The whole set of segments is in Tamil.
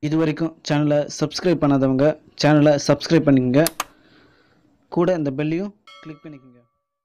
இது வரைக்கும் சேனலை சப்ஸ்கிரைப் பண்ணாதவங்க சேனலை சப்ஸ்கிரைப் பண்ணிக்கங்க கூட இந்த பெல்லையும் கிளிக் பண்ணிக்கோங்க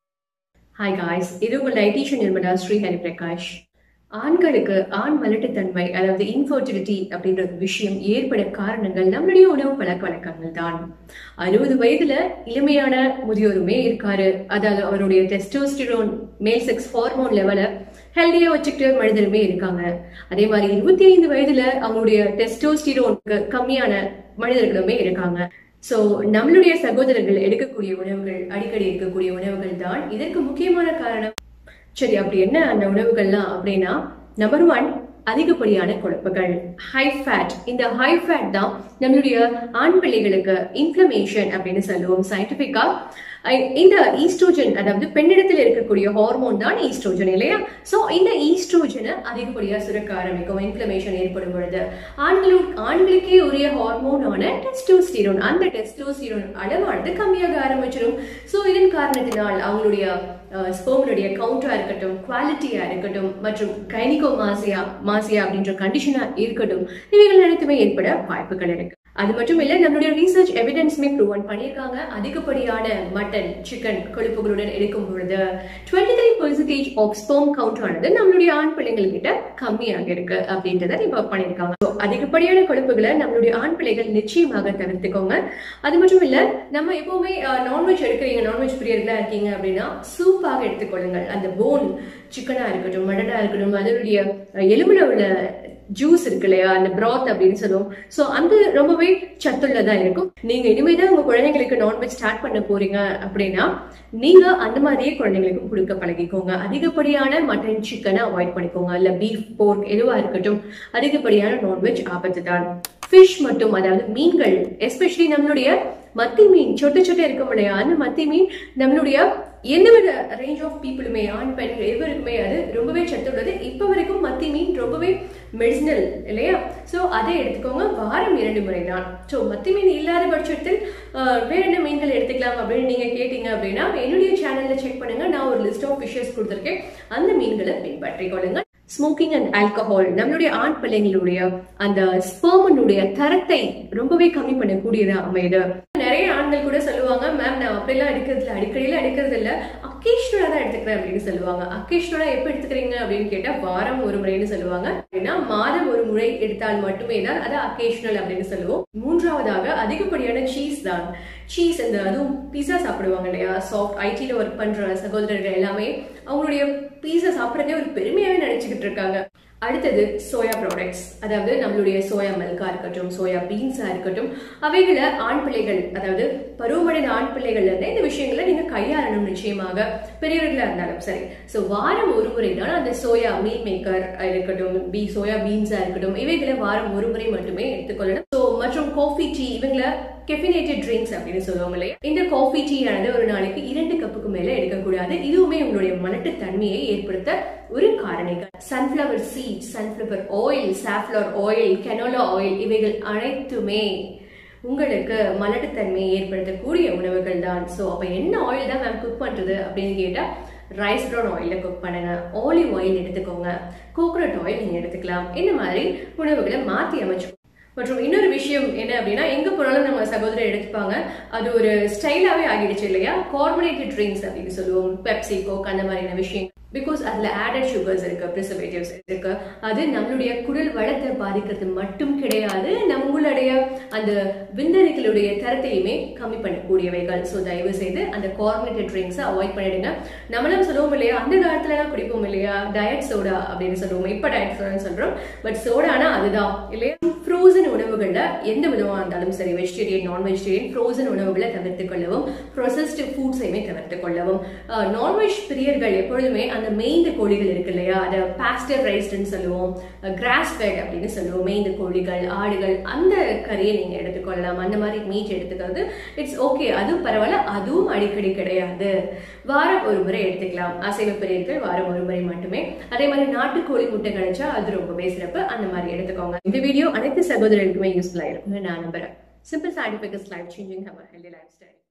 ஹாய் காய்ஸ் இது உங்கள் டயட்டீஷியன் நிர்மலா ஸ்ரீ ஹரிபிரகாஷ் ஆண்களுக்கு ஆண் மலட்டுத்தன்மை அதாவது இன்ஃபர்டிலிட்டி அப்படின்ற ஒரு விஷயம் ஏற்பட காரணங்கள் நம்மளுடைய உணவு பழக்க வழக்கங்கள் தான் அறுபது வயதுல இளமையான முதியோருமே இருக்காரு அதாவது அவருடைய டெஸ்டோஸ்டிரோன் மேல் செக்ஸ் ஹார்மோன் லெவலை ஹெல்தியா வச்சுக்கிட்டு மனிதருமே இருக்காங்க அதே மாதிரி இருபத்தி ஐந்து வயதுல அவங்களுடைய டெஸ்டோஸ்டிரோனுக்கு கம்மியான மனிதர்களுமே இருக்காங்க சோ நம்மளுடைய சகோதரர்கள் எடுக்கக்கூடிய உணவுகள் அடிக்கடி இருக்கக்கூடிய உணவுகள் தான் இதற்கு முக்கியமான காரணம் சரி அப்படி என்ன அந்த உணவுகள்லாம் அப்படின்னா நம்பர் ஒன் அதிகப்படியான கொழுப்புகள் ஹை ஃபேட் இந்த ஹை ஃபேட் தான் நம்மளுடைய ஆண் பிள்ளைகளுக்கு இன்ஃப்ளமேஷன் அப்படின்னு சொல்லுவோம் சயின்டிபிக்கா இந்த ஈஸ்ட்ரோஜன் அதாவது பெண்ணிடத்தில் இருக்கக்கூடிய ஹார்மோன் தான் ஈஸ்ட்ரோஜன் இல்லையா சோ இந்த ஈஸ்ட்ரோஜனை அதிகப்படியா சுரக்க ஆரம்பிக்கும் இன்ஃப்ளமேஷன் ஏற்படும் பொழுது ஆண்களோட ஆண்களுக்கே உரிய ஹார்மோனான டெஸ்டோஸ்டிரோன் அந்த டெஸ்டோஸ்டிரோன் அளவானது கம்மியாக ஆரம்பிச்சிடும் சோ இதன் காரணத்தினால் அவங்களுடைய ஸ்போமனுடைய கவுண்டா இருக்கட்டும் குவாலிட்டியா இருக்கட்டும் மற்றும் கைனிகோ மாசியா மாசியா அப்படின்ற கண்டிஷனா இருக்கட்டும் இவைகள் அனைத்துமே ஏற்பட வாய்ப்புகள் இருக்கு அது மட்டும் இல்ல நம்மளுடைய ரீசர்ச் எவிடன்ஸ்மே ப்ரூவன் பண்ணியிருக்காங்க அதிகப்படியான மட்டன் சிக்கன் கொழுப்புகளுடன் எடுக்கும் பொழுது twenty three percentage of sperm count ஆனது நம்மளுடைய ஆண் பிள்ளைகள் கிட்ட கம்மியாக இருக்கு அப்படின்றத இப்போ பண்ணியிருக்காங்க So, அதிகப்படியான கொழுப்புகளை நம்மளுடைய ஆண் பிள்ளைகள் நிச்சயமாக தவிர்த்துக்கோங்க அது மட்டும் இல்ல நம்ம எப்பவுமே நான்வெஜ் எடுக்கிறீங்க நான்வெஜ் பிரியர்களா இருக்கீங்க அப்படின்னா சூப்பாக எடுத்துக்கொள்ளுங்கள் அந்த போன் சிக்கனா இருக்கட்டும் மட்டனா இருக்கட்டும் அதனுடைய எலும்புல உள்ள ஜூஸ் இருக்கு இல்லையா அந்த பிராத் அப்படின்னு சொல்லுவோம் ஸோ அந்த ரொம்பவே சத்துள்ளதா இருக்கும் நீங்க இனிமேதான் உங்க குழந்தைங்களுக்கு நான்வெஜ் ஸ்டார்ட் பண்ண போறீங்க அப்படின்னா நீங்க அந்த மாதிரியே குழந்தைங்களுக்கு கொடுக்க பழகிக்கோங்க அதிகப்படியான மட்டன் சிக்கனை அவாய்ட் பண்ணிக்கோங்க இல்ல பீஃப் போர்க் எதுவா இருக்கட்டும் அதிகப்படியான நான்வெஜ் ஆபத்து தான் ஃபிஷ் மட்டும் அதாவது மீன்கள் எஸ்பெஷலி நம்மளுடைய மத்தி மீன் சொட்டு சொட்டு இருக்கும் இல்லையா அந்த மத்தி மீன் நம்மளுடைய எந்தவித ரேஞ்ச் ஆஃப் பீப்புளுமே ஆண் பெண் எவருக்குமே அது ரொம்பவே சத்துள்ளது இப்போ வரைக்கும் மத்தி மீன் ரொம்பவே மெடிசினல் இல்லையா ஸோ அதை எடுத்துக்கோங்க வாரம் இரண்டு முறை தான் ஸோ மத்தி மீன் இல்லாத பட்சத்தில் வேற என்ன மீன்கள் எடுத்துக்கலாம் அப்படின்னு நீங்க கேட்டீங்க அப்படின்னா என்னுடைய சேனல்ல செக் பண்ணுங்க நான் ஒரு லிஸ்ட் ஆஃப் ஃபிஷஸ் கொடுத்துருக்கேன் அந்த மீன்களை பின்பற்றிக் கொள்ளுங்க ஸ்மோக்கிங் அண்ட் ஆல்கஹால் நம்மளுடைய ஆண் பிள்ளைங்களுடைய அந்த ஸ்பெர்மனுடைய தரத்தை ரொம்பவே கம்மி பண்ணக்கூடியதா அமையுது நிறைய ஆண்கள் கூட சொல்லுவாங்க மேம் நான் அப்படிலாம் எடுக்கிறது இல்லை அடிக்கடியில எடுக்கிறது இல்ல அக்கேஷனலா தான் எடுத்துக்கிறேன் அப்படின்னு சொல்லுவாங்க அக்கேஷனலா எப்ப எடுத்துக்கிறீங்க அப்படின்னு கேட்டா வாரம் ஒரு முறைன்னு சொல்லுவாங்க அப்படின்னா மாதம் ஒரு முறை எடுத்தால் மட்டுமே தான் அது அக்கேஷனல் அப்படின்னு சொல்லுவோம் மூன்றாவதாக அதிகப்படியான சீஸ் தான் சீஸ் அந்த அதுவும் பீஸா சாப்பிடுவாங்க இல்லையா சாஃப்ட் ஐடில ஒர்க் பண்ற சகோதரர்கள் எல்லாமே அவங்களுடைய பீஸா சாப்பிட்றதே ஒரு பெருமையாவே நினைச்சுக்கிட்டு இருக்காங்க அடுத்தது சோயா ப்ராடக்ட்ஸ் அதாவது நம்மளுடைய சோயா மில்கா இருக்கட்டும் சோயா பீன்ஸா இருக்கட்டும் அவைகளை ஆண் பிள்ளைகள் அதாவது பருவமடைந்த ஆண் பிள்ளைகள் இருந்து இந்த விஷயங்களை நீங்க கையாளணும் நிச்சயமாக பெரியவர்களா இருந்தாலும் சரி ஸோ வாரம் ஒரு முறை தான் அந்த சோயா மீல் மேக்கர் இருக்கட்டும் பீ சோயா பீன்ஸா இருக்கட்டும் இவைகளை வாரம் ஒரு முறை மட்டுமே எடுத்துக்கொள்ளணும் ஸோ மற்றும் காஃபி டீ இவங்களை கெஃபினேட்டட் ட்ரிங்க்ஸ் அப்படின்னு சொல்லுவாங்க இல்லையா இந்த காஃபி டீ ஆனது ஒரு நாளைக்கு இரண்டு கப்புக்கு மேல எடுக்கக்கூடாது இதுவுமே உங்களுடைய மலட்டு தன்மையை ஏற்படுத்த ஒரு காரணிகள் sunflower seed sunflower oil safflower oil canola oil இவைகள் அனைத்துமே உங்களுக்கு மலட்டுத்தன்மையை ஏற்படுத்தக்கூடிய உணவுகள் தான் ஸோ அப்போ என்ன ஆயில் தான் மேம் குக் பண்ணுறது அப்படின்னு கேட்டால் ரைஸ் ப்ரௌன் ஆயிலில் குக் பண்ணுங்க ஆலிவ் ஆயில் எடுத்துக்கோங்க கோகோனட் ஆயில் நீங்கள் எடுத்துக்கலாம் இந்த மாதிரி உணவுகளை மாற்றி அமைச்சு மற்றும் இன்னொரு விஷயம் என்ன அப்படின்னா எங்க போனாலும் நம்ம சகோதரர் எடுத்துப்பாங்க அது ஒரு ஸ்டைலாவே ஆகிடுச்சு இல்லையா கார்பனேட்டட் ட்ரிங்க்ஸ் அப்படின்னு சொல்லுவோம் பெப்சி கோக் அந்த மாதிரியான விஷயம் பிகாஸ் அதுல ஆடட் சுகர்ஸ் இருக்கு ப்ரிசர்வேட்டிவ்ஸ் இருக்கு அது நம்மளுடைய குடல் வளத்தை பாதிக்கிறது மட்டும் கிடையாது நம்மளுடைய அந்த விந்தணுக்களுடைய தரத்தையுமே கம்மி பண்ணக்கூடியவைகள் ஸோ தயவு செய்து அந்த கார்பனேட்டட் ட்ரிங்க்ஸை அவாய்ட் பண்ணிடுங்க நம்மளும் சொல்லுவோம் இல்லையா அந்த காலத்துல எல்லாம் குடிப்போம் இல்லையா டயட் சோடா அப்படின்னு சொல்லுவோம் இப்ப டயட் சோடான்னு சொல்றோம் பட் சோடானா அதுதான் இல்லையா ஃப்ரோசன் உணவுகள்ல எந்த விதமா இருந்தாலும் சரி வெஜிடேரியன் நான் வெஜிடேரியன் ஃப்ரோசன் உணவுகளை தவிர்த்துக் கொள்ளவும் ப்ரொசஸ்டு ஃபுட்ஸையுமே தவிர்த்துக் கொள்ளவும் நான்வெஜ் பிரியர்கள் எப்பொழுதுமே அந்த மெய்ந்த கோழிகள் இருக்கு இல்லையா அதை பாஸ்டர் ரைஸ்ட்னு சொல்லுவோம் கிராஸ் ஃபெட் அப்படின்னு சொல்லுவோம் மெய்ந்த கோழிகள் ஆடுகள் அந்த கறியை நீங்க எடுத்துக்கொள்ளலாம் அந்த மாதிரி மீட் எடுத்துக்கிறது இட்ஸ் ஓகே அதுவும் பரவாயில்ல அதுவும் அடிக்கடி கிடையாது வாரம் ஒரு முறை எடுத்துக்கலாம் அசைவ பிரியர்கள் வாரம் ஒரு முறை மட்டுமே அதே மாதிரி நாட்டுக்கோழி முட்டை கிடைச்சா அது ரொம்பவே சிறப்பு அந்த மாதிரி எடுத்துக்கோங்க இந்த வீடியோ அனைத்து சகோதரர்களுக்குமே யூஸ்ஃபுல்லா இருக்கும்னு நான் நம்புறேன் simple side effect life changing healthy life style